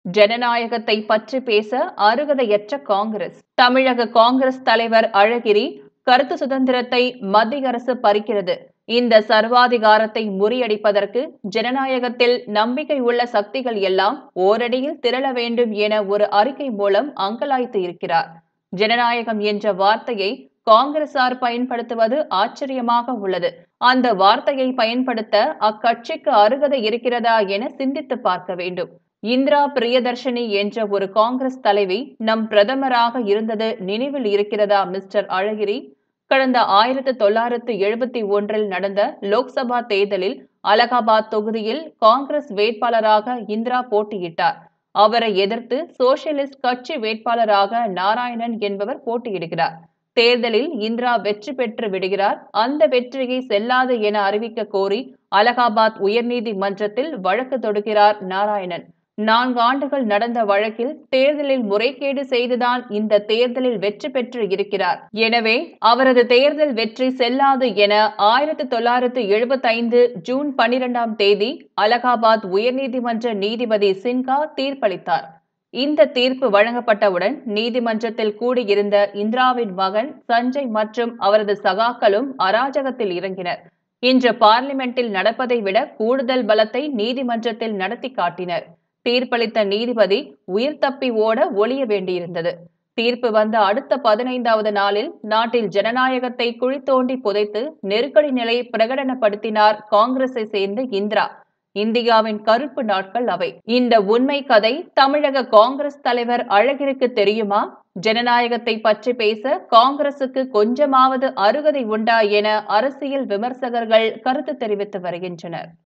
ஜனநாயகத்தை பற்றி பேச அருகதையற்ற காங்கிரஸ் தமிழக காங்கிரஸ் தலைவர் அழகிரி கருத்து சுதந்திரத்தை மத்திய அரசு பறிக்கிறது இந்த சர்வாதிகாரத்தை முறியடிப்பதற்கு ஜனநாயகத்தில் நம்பிக்கை உள்ள சக்திகள் எல்லாம் ஓரடியில் திரள வேண்டும் என ஒரு அறிக்கை மூலம் அங்கலாய்த்து இருக்கிறார் ஜனநாயகம் என்ற வார்த்தையை காங்கிரசார் பயன்படுத்துவது ஆச்சரியமாக உள்ளது அந்த வார்த்தையை பயன்படுத்த அக்கட்சிக்கு அருகதை இருக்கிறதா என சிந்தித்து பார்க்க வேண்டும் இந்திரா பிரியதர்ஷினி என்ற ஒரு காங்கிரஸ் தலைவி நம் பிரதமராக இருந்தது நினைவில் இருக்கிறதா மிஸ்டர் அழகிரி கடந்த ஆயிரத்து தொள்ளாயிரத்து எழுபத்தி ஒன்றில் நடந்த லோக்சபா தேர்தலில் அலகாபாத் தொகுதியில் காங்கிரஸ் வேட்பாளராக இந்திரா போட்டியிட்டார் அவரை எதிர்த்து சோசியலிஸ்ட் கட்சி வேட்பாளராக நாராயணன் என்பவர் போட்டியிடுகிறார் தேர்தலில் இந்திரா வெற்றி பெற்று விடுகிறார் அந்த வெற்றியை செல்லாது என அறிவிக்க கோரி அலகாபாத் உயர்நீதிமன்றத்தில் வழக்கு தொடுக்கிறார் நாராயணன் நான்கு ஆண்டுகள் நடந்த வழக்கில் தேர்தலில் முறைகேடு செய்துதான் இந்த தேர்தலில் வெற்றி பெற்று இருக்கிறார் எனவே அவரது தேர்தல் வெற்றி செல்லாது என ஆயிரத்தி தொள்ளாயிரத்து எழுபத்தைந்து ஜூன் பனிரெண்டாம் தேதி அலகாபாத் உயர்நீதிமன்ற நீதிபதி சின்ஹா தீர்ப்பளித்தார் இந்த தீர்ப்பு வழங்கப்பட்டவுடன் நீதிமன்றத்தில் கூடியிருந்த இந்திராவின் மகன் சஞ்சய் மற்றும் அவரது சகாக்களும் அராஜகத்தில் இறங்கினர் இன்று பார்லிமெண்டில் நடப்பதை விட கூடுதல் பலத்தை நீதிமன்றத்தில் நடத்தி காட்டினர் தீர்ப்பளித்த நீதிபதி உயிர் தப்பி ஓட ஒளிய வேண்டியிருந்தது தீர்ப்பு வந்த அடுத்த பதினைந்தாவது நாளில் நாட்டில் ஜனநாயகத்தை குழி தோண்டி புதைத்து நெருக்கடி நிலை பிரகடனப்படுத்தினார் காங்கிரஸை சேர்ந்த இந்திரா இந்தியாவின் கருப்பு நாட்கள் அவை இந்த உண்மை கதை தமிழக காங்கிரஸ் தலைவர் அழகிற்கு தெரியுமா ஜனநாயகத்தை பற்றி பேச காங்கிரசுக்கு கொஞ்சமாவது அருகதை உண்டா என அரசியல் விமர்சகர்கள் கருத்து தெரிவித்து வருகின்றனர்